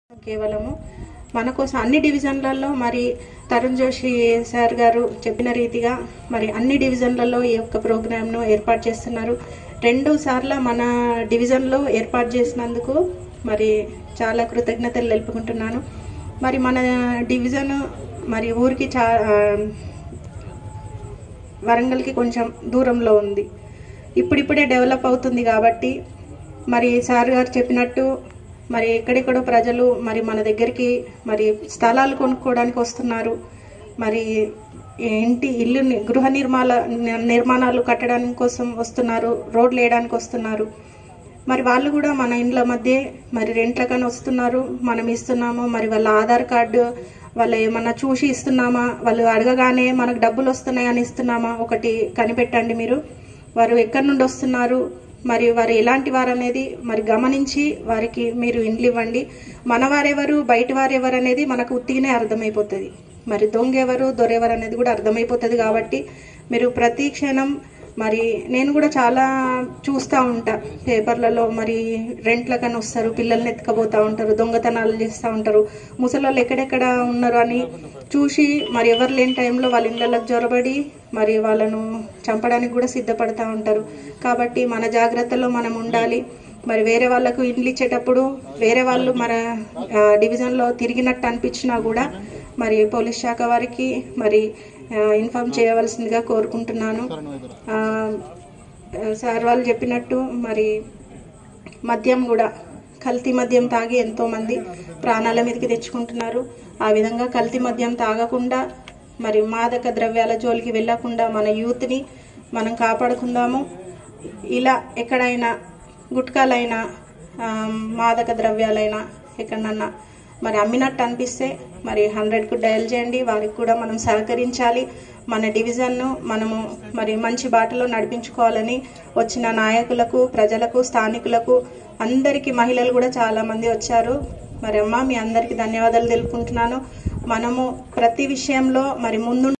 కేవలము మన కోసం అన్ని డివిజన్లలో మరి తరుణ్ జోషి సార్ గారు చెప్పిన రీతిగా మరి అన్ని డివిజన్లలో ఈ యొక్క ప్రోగ్రామ్ను ఏర్పాటు చేస్తున్నారు రెండు సార్ల మన డివిజన్లో ఏర్పాటు చేసినందుకు మరి చాలా కృతజ్ఞతలు తెలుపుకుంటున్నాను మరి మన డివిజన్ మరి ఊరికి చా ఆ, వరంగల్కి కొంచెం దూరంలో ఉంది ఇప్పుడిప్పుడే డెవలప్ అవుతుంది కాబట్టి మరి సార్ గారు చెప్పినట్టు మరి ఎక్కడెక్కడో ప్రజలు మరి మన దగ్గరికి మరి స్థలాలు కొనుక్కోవడానికి వస్తున్నారు మరి ఇంటి ఇల్లు ని- గృహ నిర్మాణ నిర్మాణాలు కట్టడానికి కోసం వస్తున్నారు రోడ్లు వేయడానికి వస్తున్నారు మరి వాళ్ళు కూడా మన ఇండ్ల మధ్య మరి రెంట్లకని వస్తున్నారు మనం ఇస్తున్నాము మరి వాళ్ళ ఆధార్ కార్డు వాళ్ళు ఏమన్నా చూసి ఇస్తున్నామా వాళ్ళు అడగగానే మనకు డబ్బులు వస్తున్నాయని ఇస్తున్నామా ఒకటి కనిపెట్టండి మీరు వారు ఎక్కడి నుండి వస్తున్నారు మరి వారు ఎలాంటి వారు అనేది మరి గమనించి వారికి మీరు ఇండ్లు ఇవ్వండి మన వారెవరు బయట వారెవరు అనేది మనకు ఉత్తిగానే అర్థమైపోతుంది మరి దొంగ ఎవరు దొరెవరు అనేది కూడా అర్థమైపోతుంది కాబట్టి మీరు ప్రతి క్షణం మరి నేను కూడా చాలా చూస్తూ ఉంటా పేపర్లలో మరి రెంట్లకని వస్తారు పిల్లల్ని ఎత్తుకపోతూ ఉంటారు దొంగతనాలు చేస్తూ ఉంటారు ముసలోళ్ళు ఎక్కడెక్కడ ఉన్నారు అని చూసి మరి ఎవరు లేని టైంలో వాళ్ళ ఇళ్ళకి జొరబడి మరి వాళ్ళను చంపడానికి కూడా సిద్ధపడతా ఉంటారు కాబట్టి మన జాగ్రత్తలో మనం ఉండాలి మరి వేరే వాళ్ళకు ఇండ్లు ఇచ్చేటప్పుడు వేరే వాళ్ళు మన ఆ, డివిజన్లో తిరిగినట్టు అనిపించినా కూడా మరి పోలీస్ శాఖ వారికి మరి ఆ, ఇన్ఫామ్ చేయవలసిందిగా కోరుకుంటున్నాను ఆ, సార్ వాళ్ళు చెప్పినట్టు మరి మద్యం కూడా కల్తీ మద్యం తాగి ఎంతో మంది ప్రాణాల మీదకి తెచ్చుకుంటున్నారు ఆ విధంగా కల్తీ మద్యం తాగకుండా మరి మాదక ద్రవ్యాల జోలికి వెళ్ళకుండా మన యూత్ని మనం కాపాడుకుందాము ఇలా ఎక్కడైనా గుట్కాలైనా ఆ, మాదక ద్రవ్యాలైనా ఎక్కడన్నా మరి అమ్మినట్టు అనిపిస్తే మరి హండ్రెడ్కు డయల్ చేయండి వారికి కూడా మనం సహకరించాలి మన డివిజన్ను మనము మరి మంచి బాటలో నడిపించుకోవాలని వచ్చిన నాయకులకు ప్రజలకు స్థానికులకు అందరికీ మహిళలు కూడా చాలా మంది వచ్చారు మరి అమ్మ మీ అందరికీ ధన్యవాదాలు తెలుపుకుంటున్నాను మనము ప్రతి విషయంలో మరి ముందు